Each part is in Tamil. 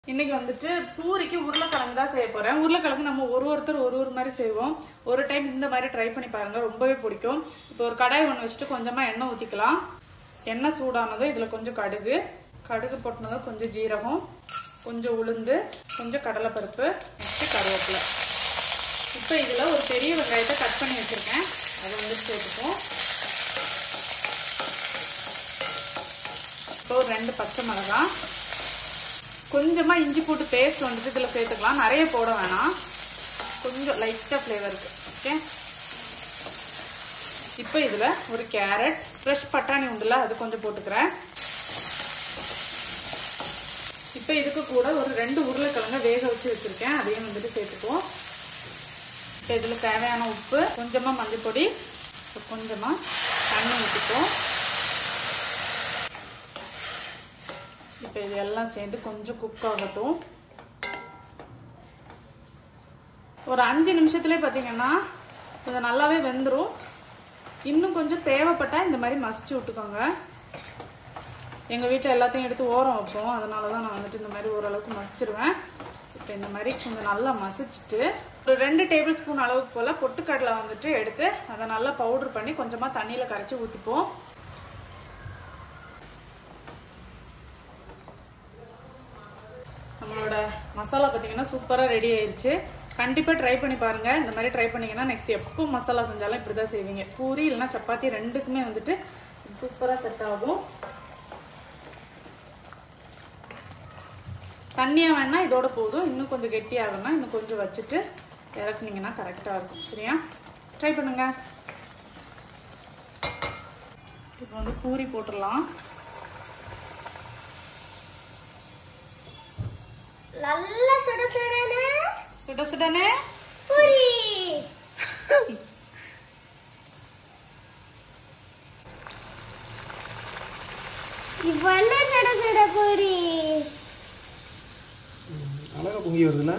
இன்னைக்கு வந்துட்டு பூரிக்கு உருளைக்கிழங்கு தான் செய்ய போறேன் உருளைக்கிழங்கு நம்ம ஒரு ஒருத்தர் ஒரு ஒரு மாதிரி செய்வோம் ஒரு டைம் இந்த மாதிரி ட்ரை பண்ணி பாருங்க ரொம்பவே பிடிக்கும் இப்போ ஒரு கடாய் ஒன்று வச்சுட்டு கொஞ்சமா எண்ணெய் ஊற்றிக்கலாம் எண்ணெய் சூடானதும் இதில் கொஞ்சம் கடுகு கடுகு போட்டினதும் கொஞ்சம் ஜீரகம் கொஞ்சம் உளுந்து கொஞ்சம் கடலைப்பருப்பு நெக்ஸ்ட்டு கருவேப்பிலை இப்போ இதில் ஒரு பெரிய வெங்காயத்தை கட் பண்ணி வச்சுருக்கேன் அதை வந்துட்டு சேர்த்துப்போம் இப்போ ஒரு ரெண்டு பச்சை மிளகாய் கொஞ்சமா இஞ்சி போட்டு பேஸ்ட் வந்துட்டு இதில் சேர்த்துக்கலாம் நிறைய போட வேணாம் கொஞ்சம் லைட்டாக ஃப்ளேவருக்கு ஓகே இப்போ இதில் ஒரு கேரட் ஃப்ரெஷ் பட்டாணி உண்டுல அது கொஞ்சம் போட்டுக்கிறேன் இப்போ இதுக்கு கூட ஒரு ரெண்டு உருளைக்கிழங்க வேக வச்சு வச்சுருக்கேன் அதையும் வந்துட்டு சேர்த்துக்குவோம் இப்போ இதில் தேவையான உப்பு கொஞ்சமாக மஞ்சள் பொடி கொஞ்சமாக தண்ணி ஊற்றிப்போம் இப்போ இது எல்லாம் சேர்ந்து கொஞ்சம் குக் ஆகட்டும் ஒரு அஞ்சு நிமிஷத்துலேயே பார்த்தீங்கன்னா கொஞ்சம் நல்லாவே வெந்துடும் இன்னும் கொஞ்சம் தேவைப்பட்டால் இந்த மாதிரி மசிச்சு விட்டுக்கோங்க எங்கள் வீட்டில் எல்லாத்தையும் எடுத்து ஓரம் வைப்போம் அதனால தான் நான் வந்துட்டு இந்த மாதிரி ஓரளவுக்கு மசிச்சிருவேன் இப்போ இந்த மாதிரி கொஞ்சம் நல்லா மசிச்சுட்டு ஒரு ரெண்டு டேபிள் ஸ்பூன் அளவுக்கு போல் பொட்டுக்கடலை வந்துட்டு எடுத்து அதை நல்லா பவுடர் பண்ணி கொஞ்சமாக தண்ணியில் கரைச்சி ஊற்றிப்போம் நம்மளோட மசாலா பார்த்தீங்கன்னா சூப்பராக ரெடி ஆயிடுச்சு கண்டிப்பாக ட்ரை பண்ணி பாருங்கள் இந்த மாதிரி ட்ரை பண்ணிங்கன்னா நெக்ஸ்ட் எப்போ மசாலா செஞ்சாலும் இப்படி தான் செய்வீங்க பூரி இல்லைன்னா சப்பாத்தி ரெண்டுக்குமே வந்துட்டு சூப்பராக செட் ஆகும் தண்ணியாக வேணா இதோட போதும் இன்னும் கொஞ்சம் கெட்டியாகணும்னா இன்னும் கொஞ்சம் வச்சுட்டு இறக்குனீங்கன்னா கரெக்டாக இருக்கும் சரியா ட்ரை பண்ணுங்க இப்போ வந்து பூரி போட்டுடலாம் நல்ல சுட சுடனு சுட சுடனே பூரி இவன சுட சுட பூரி அழகா பொங்கி வருதுல்ல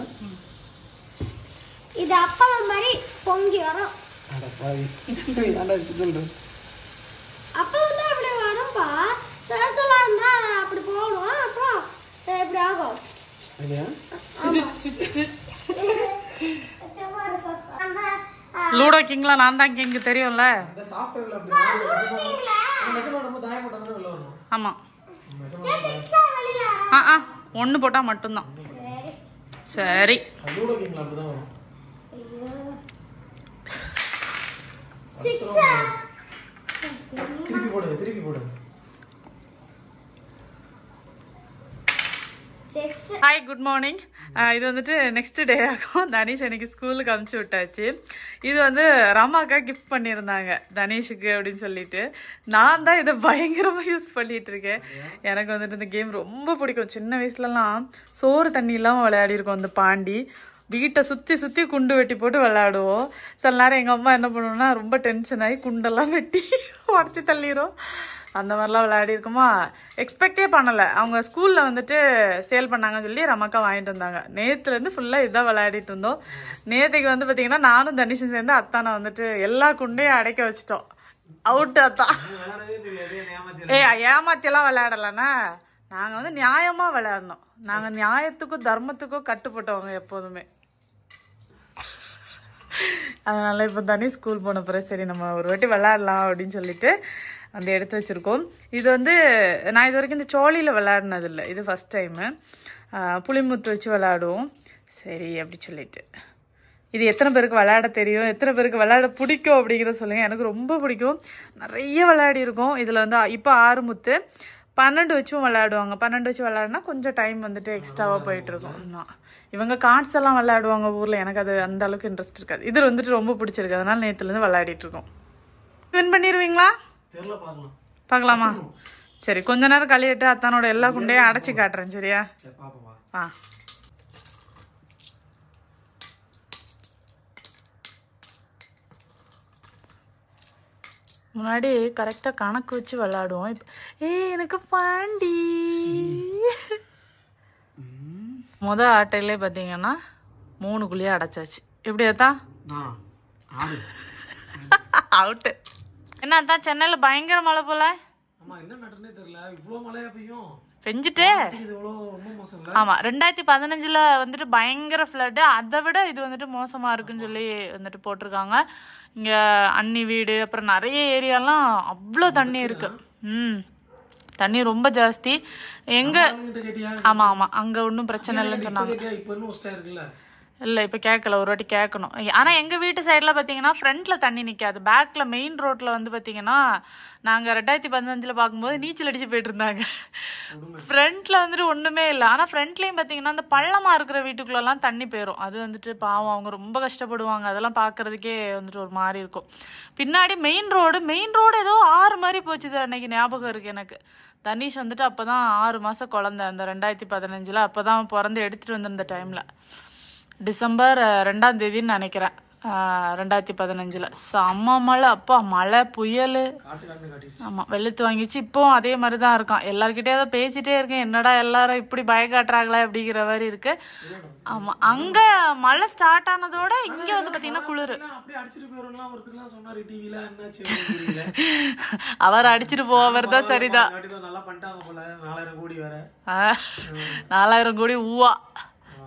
இது அப்பா மாதிரி பொங்கி வரும் அட பாவி ஏன்டா இப்படி சொல்ற அப்பா வந்து அப்படி வரும்பா சேர்த்துல இருந்தா அப்படி போகணும் அப்புறம் இப்படி ஆகும் இல்லையா அந்த லூடோ கிங்ல நான் தான் கிங் தெரியும்ல அந்த சாஃப்ட்வேர்ல அப்படி நிஜமா நம்ம தாயம் போட்டோம்னா வெளில வரணும் ஆமாம் நிஜமா வெளியில ஆ ஆ ஒன்று போட்டால் மட்டும்தான் சரி லூடோ கேம்ல அப்படிதான் வரும் சிக்ஸ் திருப்பி போடு திருப்பி போடு சிக்ஸ் ஹாய் குட் மார்னிங் இது வந்துட்டு நெக்ஸ்ட் டே ஆகும் தனீஷ் எனக்கு ஸ்கூலுக்கு அமுச்சு விட்டாச்சு இது வந்து ரமாக்கா கிஃப்ட் பண்ணியிருந்தாங்க தனீஷுக்கு அப்படின்னு சொல்லிட்டு நான் தான் இதை பயங்கரமாக யூஸ் பண்ணிட்டு இருக்கேன் எனக்கு வந்துட்டு இந்த கேம் ரொம்ப பிடிக்கும் சின்ன வயசுலலாம் சோறு தண்ணி இல்லாமல் விளையாடிருக்கோம் இந்த பாண்டி வீட்டை சுற்றி சுற்றி குண்டு வெட்டி போட்டு விளையாடுவோம் சில நேரம் எங்கள் அம்மா என்ன பண்ணுவோம்னா ரொம்ப டென்ஷன் ஆகி குண்டெல்லாம் வெட்டி உடச்சி தள்ளிடும் அந்த மாதிரிலாம் விளையாடி இருக்குமா எக்ஸ்பெக்டே பண்ணலை அவங்க ஸ்கூலில் வந்துட்டு சேல் பண்ணாங்கன்னு சொல்லி ரமக்கா வாங்கிட்டு வந்தாங்க நேற்றுலேருந்து ஃபுல்லாக இதான் விளையாடிட்டு இருந்தோம் நேற்றுக்கு வந்து பார்த்தீங்கன்னா நானும் தனிஷும் சேர்ந்து அத்தானை வந்துட்டு எல்லா குண்டையும் அடைக்க வச்சிட்டோம் அவுட்டு அத்தான் விளையாடவே தெரியாது ஏமாத்தி ஏய் ஏமாத்தியெல்லாம் விளையாடலண்ணா நாங்கள் வந்து நியாயமாக விளையாடணும் நாங்கள் நியாயத்துக்கும் தர்மத்துக்கும் கட்டுப்பட்டவங்க எப்போதுமே அதனால இப்போ தானே ஸ்கூல் போன பிறகு சரி நம்ம ஒரு வாட்டி விளையாடலாம் அப்படின்னு சொல்லிட்டு அந்த எடுத்து வச்சுருக்கோம் இது வந்து நான் இது வரைக்கும் இந்த சோழியில் விளையாடினது இல்லை இது ஃபஸ்ட் டைமு புளிமுத்து வச்சு விளையாடுவோம் சரி அப்படி சொல்லிட்டு இது எத்தனை பேருக்கு விளையாட தெரியும் எத்தனை பேருக்கு விளையாட பிடிக்கும் அப்படிங்கிறத சொல்லுங்கள் எனக்கு ரொம்ப பிடிக்கும் நிறைய விளையாடி இருக்கோம் இதில் வந்து இப்போ ஆறு முத்து பன்னெண்டு வச்சும் விளையாடுவாங்க பன்னெண்டு வச்சு விளையாடினா கொஞ்சம் டைம் வந்துட்டு எக்ஸ்ட்ராவாக போயிட்டு இருக்கும் ஆமா. இவங்க கார்ட்ஸ் எல்லாம் விளையாடுவாங்க ஊரில் எனக்கு அது அந்த அளவுக்கு இன்ட்ரெஸ்ட் இருக்காது இது வந்துட்டு ரொம்ப பிடிச்சிருக்கு அதனால நேற்றுலேருந்து விளையாடிட்டு இருக்கோம் வின் பண்ணிடுவீங்களா தெரியல பார்க்கலாம் பார்க்கலாமா சரி கொஞ்ச நேரம் கழியிட்டு அத்தானோட எல்லா குண்டையும் அடைச்சி காட்டுறேன் சரியா சரி பாப்போம் வா ஆ முன்னாடி கரெக்டாக கணக்கு வச்சு விளாடுவோம் இப்போ ஏய் எனக்கு பாண்டி முத ஆட்டையிலே பார்த்தீங்கன்னா மூணு குழியாக அடைச்சாச்சு இப்படி தான் நான் ஆடு அவுட்டு என்ன அதான் சென்னையில் பயங்கர மழை போல ஆமா என்ன மேட்டர்னே தெரியல இவ்வளவு மழையா பெய்யும் பெஞ்சிட்டு இது எவ்வளோ ரொம்ப மோசம் இல்ல ஆமா ரெண்டாயிரத்தி பதினஞ்சுல வந்துட்டு பயங்கர ஃப்ளட்டு அதை விட இது வந்துட்டு மோசமா இருக்குன்னு சொல்லி வந்துட்டு போட்டிருக்காங்க இங்க அன்னி வீடு அப்புறம் நிறைய ஏரியாலாம் அவ்வளோ தண்ணி இருக்கு ம் தண்ணி ரொம்ப ஜாஸ்தி எங்க கிட்ட கேட்டியா ஆமா ஆமா அங்க ஒன்றும் பிரச்சனை இல்லைன்னு இப்ப சொன்னாங்க கேட்டியா இப்ப இன்னும் ஒஸ்டா இருக்குல்ல இல்ல இப்ப கேட்கல ஒரு வாட்டி கேட்கணும் ஆனா எங்க வீட்டு சைடுல பாத்தீங்கன்னா ஃப்ரண்ட்ல தண்ணி நிக்காது பேக்ல மெயின் ரோட்ல வந்து பாத்தீங்கன்னா நாங்க ரெண்டாயிரத்தி பதினஞ்சுல பார்க்கும்போது நீச்சல் அடிச்சு போயிட்டு இருந்தாங்க ஃப்ரண்ட்ல வந்துட்டு ஒண்ணுமே இல்லை ஆனா ஃப்ரண்ட்லயும் பாத்தீங்கன்னா அந்த பள்ளமா இருக்கிற வீட்டுக்குள்ளெல்லாம் தண்ணி போயிரும் அது வந்துட்டு பாவம் அவங்க ரொம்ப கஷ்டப்படுவாங்க அதெல்லாம் பார்க்கறதுக்கே வந்துட்டு ஒரு மாதிரி இருக்கும் பின்னாடி மெயின் ரோடு மெயின் ரோடு ஏதோ ஆறு மாதிரி போச்சுது அன்னைக்கு ஞாபகம் இருக்கு எனக்கு தனீஷ் வந்துட்டு அப்பதான் ஆறு மாசம் குழந்தை அந்த ரெண்டாயிரத்தி பதினஞ்சுல அப்பதான் பிறந்து எடுத்துட்டு வந்திருந்த டைம்ல டிசம்பர் அஹ், ரெண்டாம் தேதின்னு நினைக்கிறேன் அஹ், ரெண்டாயிரத்தி பதினஞ்சுல செம்ம மழை அப்பா மழை புயல் காட்டு காட்டு காட்டிடுச்சு ஆமா வெளுத்து வாங்கிச்சு இப்போவும் அதே மாதிரி தான் இருக்கான் எல்லார்கிட்டயும் அதை பேசிட்டே இருக்கேன் என்னடா எல்லாரும் இப்படி பய காட்டுறாங்களே அப்படிங்கிற மாதிரி இருக்கு ஆமா அங்க மழை ஸ்டார்ட் ஆனதோட இங்க வந்து பாத்தீங்கன்னா குளிர் எல்லாம் அப்படியே அடிச்சிட்டு போயிடும்லாம் ஒருத்தர்லாம் சொன்னாரு டிவில என்னாச்சு தெரியல அவர் அடிச்சிட்டு போவர் தான் சரிதான் இல்லாட்டி தான் நல்லா பண்ணிட்டாங்க போல நாலாயிரம் கோடி வேற ஆஹ், நாலாயிரம் கோடி ஊவா ஆமா.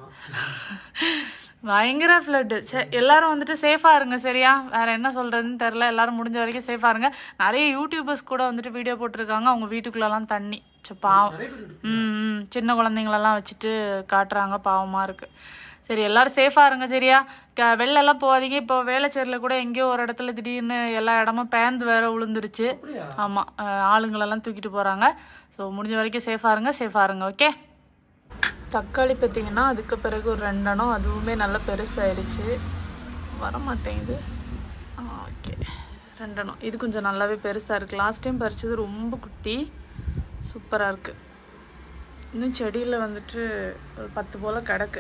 பயங்கர ஃப்ளட்டு எல்லாரும் வந்துட்டு சேஃபா இருங்க சரியா வேற என்ன சொல்றதுன்னு தெரியல எல்லாரும் முடிஞ்ச வரைக்கும் சேஃபா இருங்க நிறைய யூடியூபர்ஸ் கூட வந்துட்டு வீடியோ போட்டிருக்காங்க அவங்க வீட்டுக்குள்ளலாம் தண்ணி சே, பாவம் நிறைய பேர் இருக்கு. ம் ம். சின்ன குழந்தைங்களெல்லாம் வச்சுட்டு காட்டுறாங்க பாவமா இருக்கு சரி எல்லாரும் சேஃபா இருங்க சரியா க- வெளில எல்லாம் போகாதீங்க இப்போ வேலைச்சேரியில் கூட எங்கேயோ ஒரு இடத்துல திடீர்னு எல்லா இடமும் பேந்து வேற விழுந்துருச்சு அப்படியா ஆமா அஹ், ஆளுங்களெல்லாம் தூக்கிட்டு போறாங்க ஸோ முடிஞ்ச வரைக்கும் சேஃபா இருங்க சேஃபா இருங்க ஓகே தக்காளி பார்த்தீங்கன்னா அதுக்கு பிறகு ஒரு ரெண்டனம் அதுவுமே நல்லா பெருசாயிடுச்சு வர மாட்டேங்குது ஓகே ரெண்டனம் இது கொஞ்சம் நல்லாவே பெருசாக இருக்குது லாஸ்ட் டைம் பறிச்சது ரொம்ப குட்டி சூப்பராக இருக்குது இன்னும் செடியில் வந்துட்டு ஒரு பத்து போல் கிடக்கு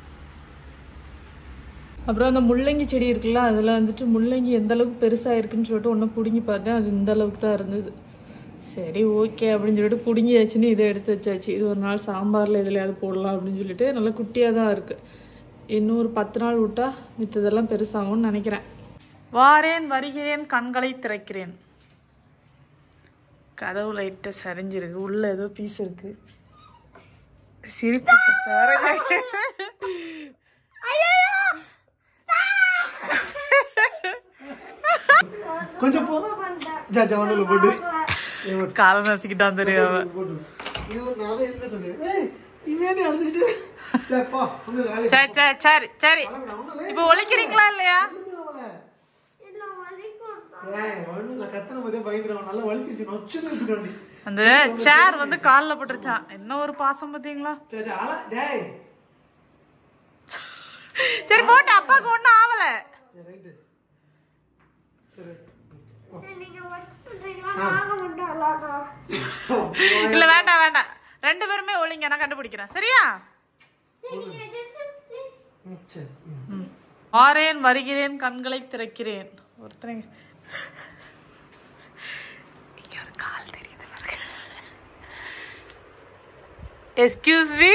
அப்புறம் அந்த முள்ளங்கி செடி இருக்குல்ல அதில் வந்துட்டு முள்ளங்கி எந்த அளவுக்கு பெருசாக இருக்குன்னு சொல்லிட்டு ஒன்று பிடுங்கி பார்த்தேன் அது இந்த அளவுக்கு தான் இருந்தது சரி ஓகே அப்படின்னு சொல்லிட்டு பிடுங்கியாச்சுன்னு இதை எடுத்து வச்சாச்சு இது ஒரு நாள் சாம்பாரில் எதுலையாவது போடலாம் அப்படின்னு சொல்லிட்டு நல்லா குட்டியாக தான் இருக்குது இன்னும் ஒரு பத்து நாள் விட்டா மித்ததெல்லாம் பெருசாகும்னு நினைக்கிறேன் வாரேன் வருகிறேன் கண்களை திறக்கிறேன் கதவு லைட்டை சரிஞ்சிருக்கு உள்ள ஏதோ பீஸ் இருக்கு சிரிப்பு பாருங்க. கொஞ்சம் போ ஜா ஜா ஒண்ணுல போட்டு ஏய், போட்டு. காலை நசிக்கிட்டான் தெரியும் அவன் போட்டு. இது ஒரு நான் தான் எதுவுமே சொன்னேன் ஏய் இவனே அழுதுகிட்டு சரி போ ஒண்ணு வேலை சரி சரி சரி சரி ஒண்ணும் இப்போ ஒழிக்கிறீங்களா இல்லையா இல்ல வலிக்கும் ஏய் ஒண்ணும் இல்ல கத்தன போதே பயந்துருவான் நல்லா வலிச்சிருச்சு நொச்சுன்னு எடுத்துட்டு அந்த சேர் வந்து கால்ல போட்டுருச்சான் என்ன ஒரு பாசம் பாத்தீங்களா சரி சரி அழ டேய் சரி போட்டு அப்பாவுக்கு ஒண்ணும் ஆவல சரி ரைட்டு சரி சரி நீங்க ஒர்க் பண்றீங்களா நாங்க மட்டும் விளாடுறோம் இல்ல வேண்டாம் வேண்டாம் ரெண்டு பேருமே ஒளிங்க நான் கண்டுபிடிக்கிறேன் சரியா சரி நீங்க டிஸ்டன்ஸ் ப்ளீஸ் ம், சரி ம். வாரேன் வருகிறேன் கண்களை திறக்கிறேன் ஒருத்தனை இங்க ஒரு கால் தெரியுது பாருங்க எஸ்கியூஸ் மீ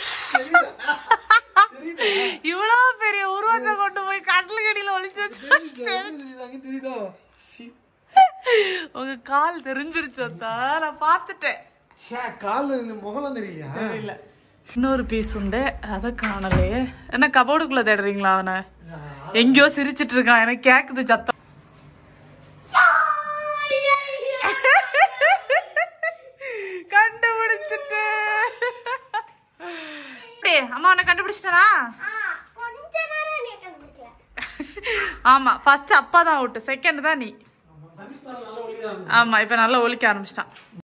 இவ்வளோ பெரிய உருவத்தை கொண்டு போய் கடல் கடியில ஒளிச்சு வச்சு தெரியுதா? தெரியுதா? அங்க தெரியுதா சி. உங்க கால் தெரிஞ்சிருச்சு அத்தா நான் பார்த்துட்டேன் ச்சே, கால்ல இந்த முகலாம் தெரியலையா தெரியல இன்னொரு பீஸ் உண்டு அதை காணலையே என்ன கபோர்டுக்குள்ள தேடுறீங்களா அவனை எங்கேயோ சிரிச்சிட்டு இருக்கான் எனக்கு கேக்குது சத்தம் கண்டுபிடிச்சிட்டு அப்படி அம்மா உன்னை கண்டுபிடிச்சிட்டனா கொஞ்ச நேரம் நீ கண்டுபிடிக்கல ஆமா ஃபர்ஸ்ட் அப்பா தான் அவுட்டு செகண்ட் தான் நீ தனுஷ் பாரு, நல்லா ஒளிதான் ஆமா இப்ப நல்லா ஒலிக்க ஆரம்பிச்சிட்டான்